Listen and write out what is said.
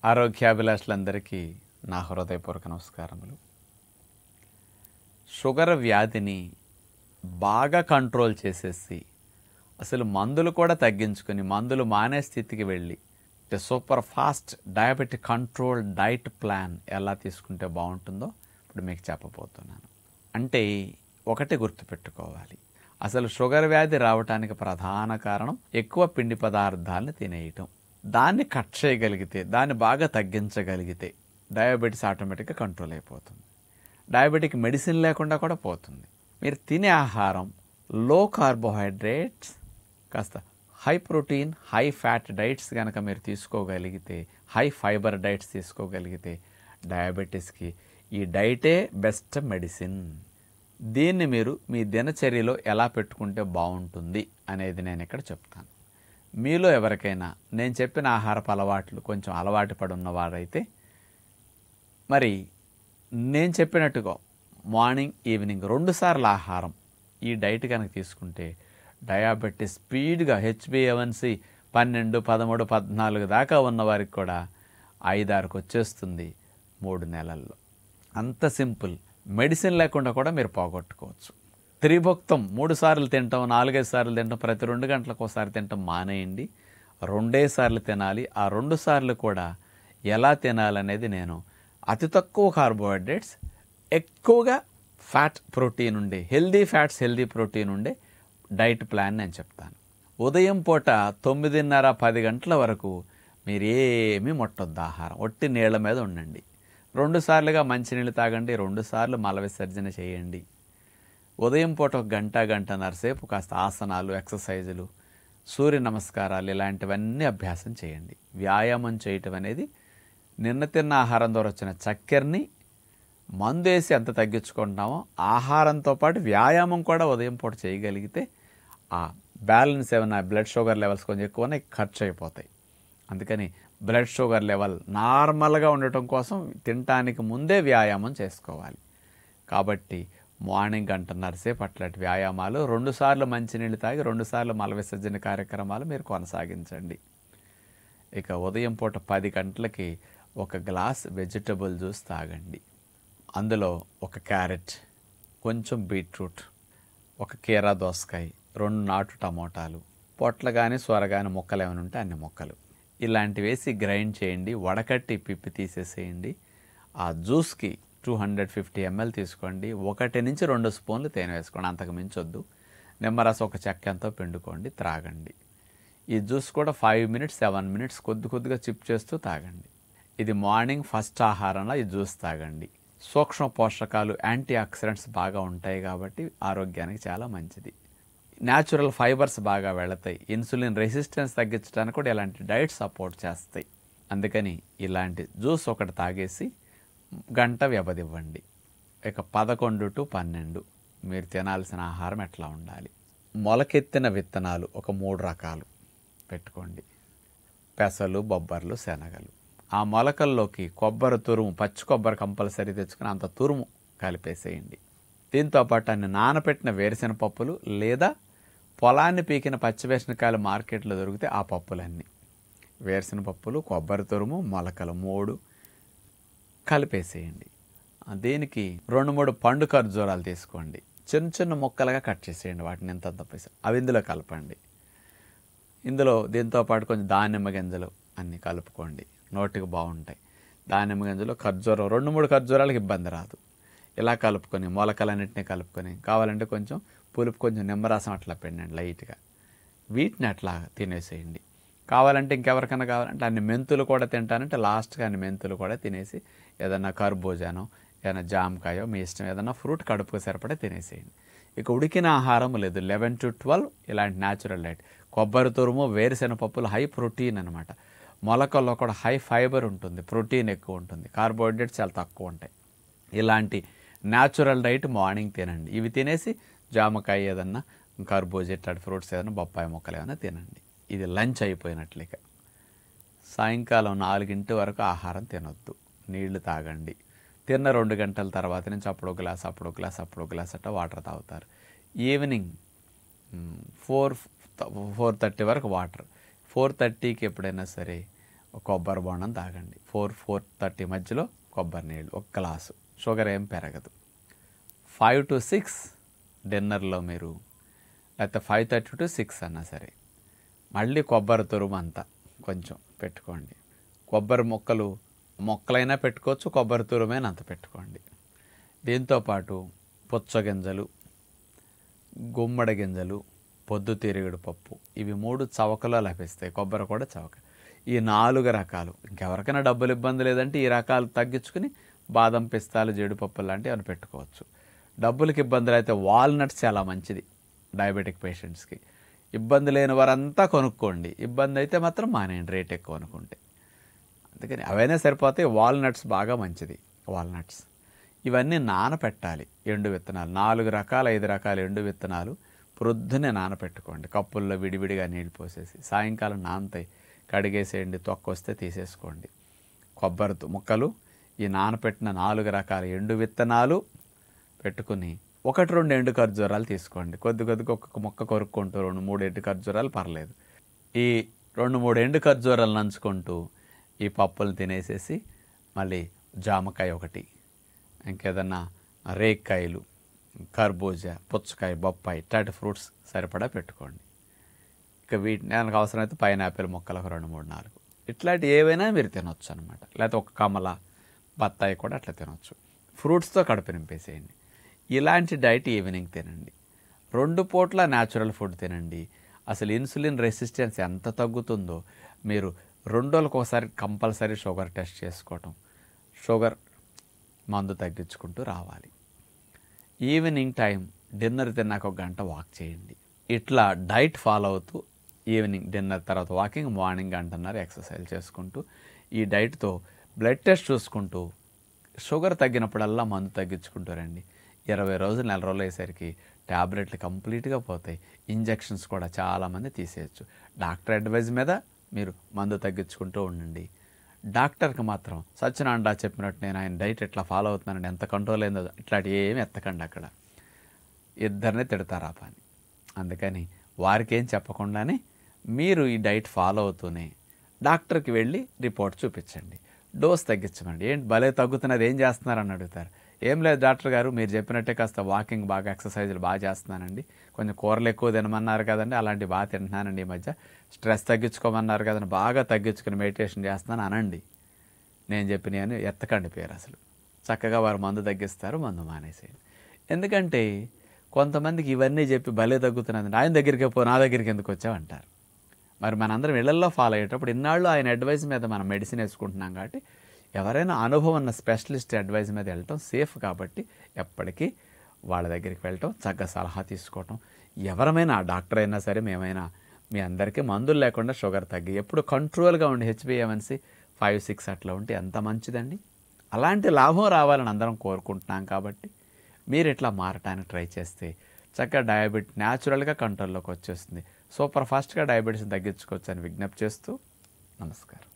ఆరోగ్యాభిలాషులందరికీ నా హృదయపూర్వక నమస్కారములు షుగర్ వ్యాధిని బాగా కంట్రోల్ చేసేసి అసలు మందులు కూడా తగ్గించుకొని మందులు మానే స్థితికి వెళ్ళి అంటే super fast diabetic control diet plan ఎలా తీసుకుంటే బాగుంటుందో ఇప్పుడు మీకు చెప్పబోతున్నాను అంటే ఒకటి గుర్తుపెట్టుకోవాలి అసలు షుగర్ వ్యాధి రావటానికి ప్రధాన కారణం ఎక్కువ పిండి పదార్థాలను తినేయటం దాన్ని కట్ చేయగలిగితే దాన్ని బాగా తగ్గించగలిగితే డయాబెటీస్ ఆటోమేటిక్గా కంట్రోల్ అయిపోతుంది డయాబెటిక్ మెడిసిన్ లేకుండా కూడా పోతుంది మీరు తినే ఆహారం లో కార్బోహైడ్రేట్స్ కాస్త high protein high fat diets కనుక మీరు తీసుకోగలిగితే హై ఫైబర్ డైట్స్ తీసుకోగలిగితే డయాబెటీస్కి ఈ డైటే బెస్ట్ మెడిసిన్ దీన్ని మీరు మీ దినచర్యలో ఎలా పెట్టుకుంటే బాగుంటుంది అనేది నేను ఇక్కడ చెప్తాను మీలో ఎవరికైనా నేను చెప్పిన ఆహారపు అలవాట్లు కొంచెం అలవాటు పడి ఉన్నవారైతే మరి నేను చెప్పినట్టుగా మార్నింగ్ ఈవినింగ్ రెండుసార్లు ఆహారం ఈ డైట్ కనుక తీసుకుంటే డయాబెటీస్ స్పీడ్గా హెచ్బిఏవన్సి పన్నెండు పదమూడు పద్నాలుగు దాకా ఉన్న వారికి కూడా ఐదారుకు వచ్చేస్తుంది మూడు నెలల్లో అంత సింపుల్ మెడిసిన్ లేకుండా కూడా మీరు పోగొట్టుకోవచ్చు త్రిభుక్తం మూడు సార్లు తింటాం నాలుగైదు సార్లు తింటాం ప్రతి రెండు గంటలకు ఒకసారి తింటాం మానేయండి రెండే సార్లు తినాలి ఆ రెండు సార్లు కూడా ఎలా తినాలనేది నేను అతి తక్కువ కార్బోహైడ్రేట్స్ ఎక్కువగా ఫ్యాట్ ప్రోటీన్ ఉండే హెల్దీ ఫ్యాట్స్ హెల్దీ ప్రోటీన్ ఉండే డైట్ ప్లాన్ నేను చెప్తాను ఉదయం పూట తొమ్మిదిన్నర పది గంటల వరకు మీరు ఏమీ ముట్టొద్దు ఆహారం ఒట్టి నీళ్ళ మీద ఉండండి రెండు సార్లుగా మంచినీళ్ళు తాగండి రెండు సార్లు మల విసర్జన చేయండి ఉదయం పూట ఒక గంట గంటన్నర సేపు కాస్త ఆసనాలు ఎక్సర్సైజులు సూర్య నమస్కారాలు ఇలాంటివన్నీ అభ్యాసం చేయండి వ్యాయామం చేయటం అనేది నిన్న తిన్న ఆహారం ద్వారా వచ్చిన చక్కెరని మందు వేసి ఎంత తగ్గించుకుంటున్నామో ఆహారంతో పాటు వ్యాయామం కూడా ఉదయం పూట చేయగలిగితే ఆ బ్యాలెన్స్ ఏమైనా బ్లడ్ షుగర్ లెవెల్స్ కొంచెం ఎక్కువనే ఖర్చు అయిపోతాయి అందుకని బ్లడ్ షుగర్ లెవెల్ నార్మల్గా ఉండటం కోసం తినటానికి ముందే వ్యాయామం చేసుకోవాలి కాబట్టి మార్నింగ్ గంటన్నర సేపు అట్లాంటి వ్యాయామాలు రెండుసార్లు మంచినీళ్ళు తాగి రెండుసార్లు మల విసర్జన కార్యక్రమాలు మీరు కొనసాగించండి ఇక ఉదయం పూట పది గంటలకి ఒక గ్లాస్ వెజిటబుల్ జ్యూస్ తాగండి అందులో ఒక క్యారెట్ కొంచెం బీట్రూట్ ఒక కీరా దోసకాయ రెండు నాటు టమోటాలు పొట్ల కానీ సొర కానీ మొక్కలు ఏమైనా ఉంటే అన్ని మొక్కలు ఇలాంటివి వేసి గ్రైండ్ చేయండి వడకట్టి పిప్పి తీసేసేయండి ఆ జ్యూస్కి టూ హండ్రెడ్ ఫిఫ్టీ ఎంఎల్ తీసుకోండి ఒకటి నుంచి రెండు స్పూన్లు తేనె వేసుకోండి అంతకు మించొద్దు నిమ్మరసం ఒక చెక్కంతో పిండుకోండి త్రాగండి ఈ జ్యూస్ కూడా ఫైవ్ మినిట్స్ సెవెన్ మినిట్స్ కొద్ది కొద్దిగా చిప్ చేస్తూ తాగండి ఇది మార్నింగ్ ఫస్ట్ ఆహారంలో ఈ జ్యూస్ తాగండి సూక్ష్మ పోషకాలు యాంటీ ఆక్సిడెంట్స్ బాగా ఉంటాయి కాబట్టి ఆరోగ్యానికి చాలా మంచిది న్యాచురల్ ఫైబర్స్ బాగా వెళతాయి ఇన్సులిన్ రెసిస్టెన్స్ తగ్గించడానికి కూడా ఇలాంటి డైట్ సపోర్ట్ చేస్తాయి అందుకని ఇలాంటి జ్యూస్ ఒకటి తాగేసి గంట వ్యవధివ్వండి ఇక పదకొండు టు పన్నెండు మీరు తినాల్సిన ఆహారం ఎట్లా ఉండాలి మొలకెత్తిన విత్తనాలు ఒక మూడు రకాలు పెట్టుకోండి పెసలు బొబ్బర్లు శనగలు ఆ మొలకల్లోకి కొబ్బరి తురుము పచ్చి కొబ్బరి కంపల్సరీ తెచ్చుకుని అంత తురుము కలిపేసేయండి దీంతో పాటు అన్ని నానపెట్టిన వేరుశెనగ పప్పులు లేదా పొలాన్ని పీకిన పచ్చి వేరుశనకాయలు మార్కెట్లో దొరికితే ఆ పప్పులన్నీ వేరుశెనగ పప్పులు కొబ్బరి తురుము మొలకలు మూడు కలిపేసేయండి ఆ దీనికి రెండు మూడు పండు ఖర్జూరాలు తీసుకోండి చిన్న చిన్న ముక్కలుగా కట్ చేసేయండి వాటిని ఎంత తప్పేసి అవి ఇందులో కలపండి ఇందులో దీంతో పాటు కొంచెం దానిమ్మ గింజలు అన్నీ కలుపుకోండి నోటికి బాగుంటాయి దానిమ్మ గింజలు ఖర్జూరం రెండు మూడు ఖర్జూరాలకు ఇబ్బంది రాదు ఇలా కలుపుకొని మొలకలన్నింటినీ కలుపుకొని కావాలంటే కొంచెం పులుపు కొంచెం నిమ్మరసం అట్లా పెట్టండి లైట్గా వీటిని అట్లా తినేసేయండి కావాలంటే ఇంకెవరికైనా కావాలంటే అన్ని మెంతులు కూడా తింటానంటే లాస్ట్గా అన్ని మెంతులు కూడా తినేసి ఏదన్నా కర్బూజానో ఏదైనా జామకాయో మీ ఇష్టం ఏదైనా ఫ్రూట్ కడుపుకు సరిపడా తినేసేయండి ఇక ఉడికిన ఆహారం లేదు లెవెన్ టు ట్వెల్వ్ ఇలాంటి న్యాచురల్ డైట్ కొబ్బరి తురుము వేరుశెనగ పప్పులు హై ప్రోటీన్ అనమాట మొలకల్లో కూడా హై ఫైబర్ ఉంటుంది ప్రోటీన్ ఎక్కువ ఉంటుంది కార్బోహైడ్రేట్స్ చాలా తక్కువ ఉంటాయి ఇలాంటి న్యాచురల్ డైట్ మార్నింగ్ తినండి ఇవి తినేసి జామకాయ ఏదన్నా కర్బూజ ఇట్లాంటి ఫ్రూట్స్ ఏదైనా బొప్పాయి మొక్కలు ఏమైనా తినండి ఇది లంచ్ అయిపోయినట్లేక సాయంకాలం నాలుగింటి వరకు ఆహారం తినొద్దు నీళ్లు తాగండి తిన్న రెండు గంటల తర్వాత నుంచి అప్పుడు ఒక గ్లాస్ అప్పుడు ఒక గ్లాస్ అప్పుడు ఒక గ్లాస్ అట్లా వాటర్ తాగుతారు ఈవినింగ్ ఫోర్ ఫోర్ థర్టీ వరకు వాటర్ ఫోర్ థర్టీకి ఎప్పుడైనా సరే ఒక కొబ్బరి బొండం తాగండి ఫోర్ ఫోర్ థర్టీ మధ్యలో కొబ్బరి నీళ్ళు ఒక గ్లాసు షుగర్ ఏం పెరగదు ఫైవ్ టు సిక్స్ డిన్నర్లో మీరు లేకపోతే ఫైవ్ థర్టీ టు సిక్స్ అన్నా సరే మళ్ళీ కొబ్బరి తురుము అంతా కొంచెం పెట్టుకోండి కొబ్బరి మొక్కలు మొక్కలైనా పెట్టుకోవచ్చు కొబ్బరి తురుమైనా అంత పెట్టుకోండి దీంతోపాటు పుచ్చగింజలు గుమ్మడి గింజలు పొద్దుతిరుగుడు పప్పు ఇవి మూడు చవకలో లభిస్తాయి కొబ్బరి కూడా చవక ఈ నాలుగు రకాలు ఇంకెవరికైనా డబ్బులు ఇబ్బంది లేదంటే ఈ రకాలు తగ్గించుకుని బాదం పిస్తాలు జీడిపప్పు లాంటివి అని పెట్టుకోవచ్చు డబ్బులకి ఇబ్బందులు అయితే వాల్నట్స్ చాలా మంచిది డయాబెటిక్ పేషెంట్స్కి ఇబ్బంది లేని వారంతా కొనుక్కోండి ఇబ్బంది అయితే మాత్రం మానేయండి రేట్ ఎక్కువ అనుకుంటే అందుకని అవైనా సరిపోతాయి వాల్నట్స్ బాగా మంచిది వాల్నట్స్ ఇవన్నీ నానపెట్టాలి ఎండు విత్తనాలు నాలుగు రకాల ఐదు రకాల ఎండు విత్తనాలు ప్రొద్దునే నానపెట్టుకోండి కప్పుల్లో విడివిడిగా నీళ్ళు పోసేసి సాయంకాలం నానతాయి కడిగేసేయండి తొక్క వస్తే తీసేసుకోండి కొబ్బరి తు- ముక్కలు ఈ నానపెట్టిన నాలుగు రకాల ఎండు విత్తనాలు పెట్టుకుని ఒకటి రెండు ఎండు ఖర్జూరాలు తీసుకోండి కొద్ది కొద్దిగా ఒక్కొక్క మొక్క కొరుక్కుంటూ రెండు మూడు ఎండు ఖర్జూరాలు పర్లేదు ఈ రెండు మూడు ఎండు ఖర్జూరాలు నంచుకుంటూ ఈ పప్పులు తినేసేసి మళ్ళీ జామకాయ ఒకటి ఇంకేదన్నా రేక్కాయలు కర్బూజా పుచ్చకాయ బొప్పాయి ఇట్లాంటి ఫ్రూట్స్ సరిపడా పెట్టుకోండి ఇక వీటి నాకు అవసరమైతే పైనాపిల్ మొక్కలు ఒక రెండు మూడు నాలుగు ఇట్లాంటి ఏవైనా మీరు తినొచ్చు అనమాట లేకపోతే ఒక కమల బత్తాయి కూడా అట్లా తినొచ్చు ఫ్రూట్స్తో కడుపు నింపేసేయండి ఇలాంటి డైట్ ఈవినింగ్ తినండి రెండు పూట్ల న్యాచురల్ ఫుడ్ తినండి అసలు ఇన్సులిన్ రెసిస్టెన్స్ ఎంత తగ్గుతుందో మీరు రెండు రోజులకు ఒకసారి కంపల్సరీ షుగర్ టెస్ట్ చేసుకోవటం షుగర్ మందు తగ్గించుకుంటూ రావాలి ఈవినింగ్ టైం డిన్నర్ తిన్నాక ఒక గంట వాక్ చేయండి ఇట్లా డైట్ ఫాలో అవుతూ ఈవినింగ్ డిన్నర్ తర్వాత వాకింగ్ మార్నింగ్ గంటన్నర ఎక్సర్సైజ్ చేసుకుంటూ ఈ డైట్తో బ్లడ్ టెస్ట్ చూసుకుంటూ షుగర్ తగ్గినప్పుడల్లా మందు తగ్గించుకుంటూ రండి ఇరవై రోజులు నెల రోజులు అయ్యేసరికి ట్యాబ్లెట్లు కంప్లీట్గా పోతాయి ఇంజెక్షన్స్ కూడా చాలామంది తీసేయచ్చు డాక్టర్ అడ్వైజ్ మీద మీరు మందు తగ్గించుకుంటూ ఉండండి డాక్టర్కి మాత్రం సత్యనారాయణ రా చెప్పినట్టు నేను ఆయన డైట్ ఎట్లా ఫాలో అవుతున్నానండి ఎంత కంట్రోల్ అయిందో ఇట్లాంటి ఏమి ఎత్తకండి అక్కడ ఇద్దరిని తిడతారు ఆ పని అందుకని వారికి ఏం చెప్పకుండానే మీరు ఈ డైట్ ఫాలో అవుతూనే డాక్టర్కి వెళ్ళి రిపోర్ట్ చూపించండి డోస్ తగ్గించమండి ఏంటి భలే తగ్గుతున్నది ఏం చేస్తున్నారని అడుగుతారు ఏం లేదు డాక్టర్ గారు మీరు చెప్పినట్టే కాస్త వాకింగ్ బాగా ఎక్సర్సైజులు బాగా చేస్తున్నానండి కొంచెం కూరలు ఎక్కువ తినమన్నారు కదండి అలాంటి బాగా తింటున్నానండి ఈ మధ్య స్ట్రెస్ తగ్గించుకోమన్నారు కదండి బాగా తగ్గించుకుని మెడిటేషన్ చేస్తున్నాను అనండి నేను చెప్పిన అని ఎత్తకండి పేరు అసలు చక్కగా వారు మందు తగ్గిస్తారు మందు మానేసేయండి ఎందుకంటే కొంతమందికి ఇవన్నీ చెప్పి భలే తగ్గుతున్నది ఆయన దగ్గరికి పో నా దగ్గరికి ఎందుకు వచ్చావు అంటారు మరి మనందరం ఇళ్లలో ఫాలో అయ్యేటప్పుడు ఇన్నాళ్ళు ఆయన అడ్వైస్ మీద మనం మెడిసిన్ వేసుకుంటున్నాం కాబట్టి ఎవరైనా అనుభవం ఉన్న స్పెషలిస్ట్ అడ్వైస్ మీద వెళ్ళటం సేఫ్ కాబట్టి ఎప్పటికీ వాళ్ళ దగ్గరికి వెళ్ళటం చక్కగా సలహా తీసుకోవటం ఎవరమైనా ఆ డాక్టర్ అయినా సరే మేమైనా మీ అందరికీ మందులు లేకుండా షుగర్ తగ్గి ఎప్పుడు కంట్రోల్గా ఉండి హెచ్బిఏవన్సీ ఫైవ్ సిక్స్ అట్లా ఉంటే ఎంత మంచిదండి అలాంటి లాభం రావాలని అందరం కోరుకుంటున్నాం కాబట్టి మీరు ఇట్లా మారటానికి ట్రై చేస్తే చక్కగా డయాబెట్ న్యాచురల్గా కంట్రోల్లోకి వచ్చేస్తుంది సూపర్ ఫాస్ట్గా డయాబెటీస్ తగ్గించుకోవచ్చు అని విజ్ఞప్తి చేస్తూ నమస్కారం